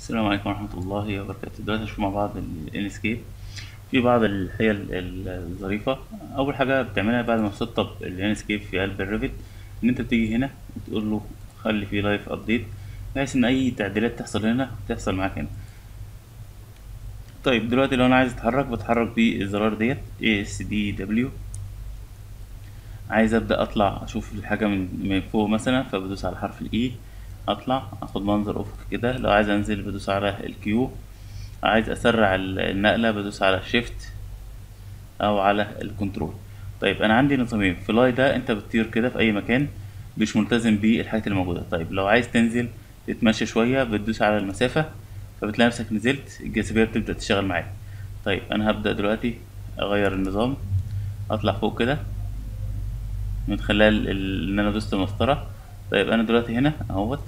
السلام عليكم ورحمة الله وبركاته دلوقتي هنشوف مع بعض الانسكيب في بعض الحيل ال- الظريفة أول حاجة بتعملها بعد ما تسطب الانسكيب في قلب الريفت إن أنت بتيجي هنا وتقول له خلي فيه لايف أبديت بحيث إن أي تعديلات تحصل هنا تحصل معاك هنا طيب دلوقتي لو أنا عايز أتحرك بتحرك بالزرار ديت ASDW عايز أبدأ أطلع أشوف الحاجة من من فوق مثلا فبدوس على حرف الإي اطلع اخد منظر افق كده لو عايز انزل بدوس على الكيو عايز اسرع النقلة بدوس على الشيفت او على الكنترول طيب انا عندي نظامين فلاي ده انت بتطير كده في اي مكان مش ملتزم بالحاجات اللي موجودة طيب لو عايز تنزل تتمشى شوية بتدوس على المسافة فبتلاقي نفسك نزلت الجاذبية بتبدأ تشتغل معاك طيب انا هبدأ دلوقتي اغير النظام اطلع فوق كده من خلال ال- ان انا دوست المسطرة طيب انا دلوقتي هنا اهوت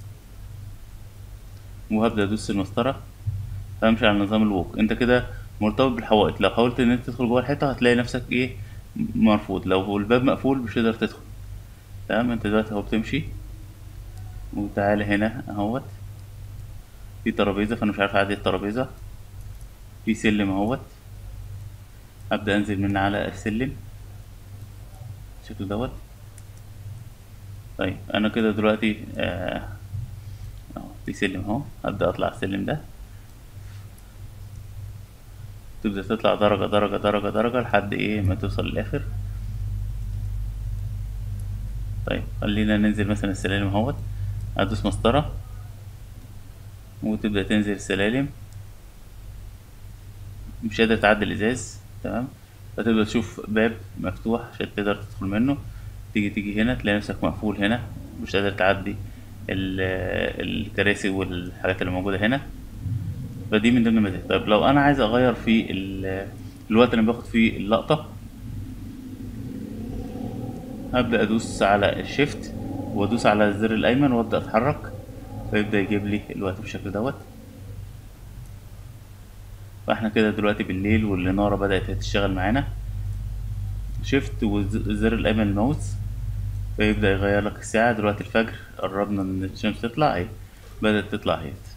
وهبدأ ادوس المسطرة فامشي على نظام الووك انت كده مرتبط بالحوائط لو حاولت ان انت تدخل جوه الحيطة هتلاقي نفسك ايه مرفوض لو الباب مقفول مش هتقدر تدخل تمام انت دلوقتي اهو بتمشي وتعالى هنا اهوت في ترابيزة فانا مش عارف اعدي الترابيزة في سلم اهوت ابدأ انزل من على السلم بالشكل دوت طيب انا كده دلوقتي آه اهو في سلم اهو هبدأ اطلع السلم ده تبدأ تطلع درجة درجة درجة درجة لحد ايه ما توصل للآخر طيب خلينا ننزل مثلا السلالم اهوت ادوس مسطرة وتبدأ تنزل السلالم مش قادر تعدي الإزاز تمام فتبدأ تشوف باب مفتوح عشان تقدر تدخل منه تيجي تيجي هنا تلاقي نفسك مقفول هنا مش قادر تعدي ال- الكراسي والحاجات اللي موجودة هنا فدي من ضمن المزايا طيب لو انا عايز اغير في ال- الوقت اللي باخد فيه اللقطة هبدأ ادوس على الشيفت وادوس على الزر الايمن وابدأ اتحرك فيبدأ يجيب لي الوقت بالشكل دوت فاحنا كده دلوقتي بالليل والإنارة بدأت تشتغل معانا شيفت والزر الأيمن الماوس فيبدأ يغير لك الساعة دلوقتي الفجر قربنا من الشمس تطلع اهي بدأت تطلع اهي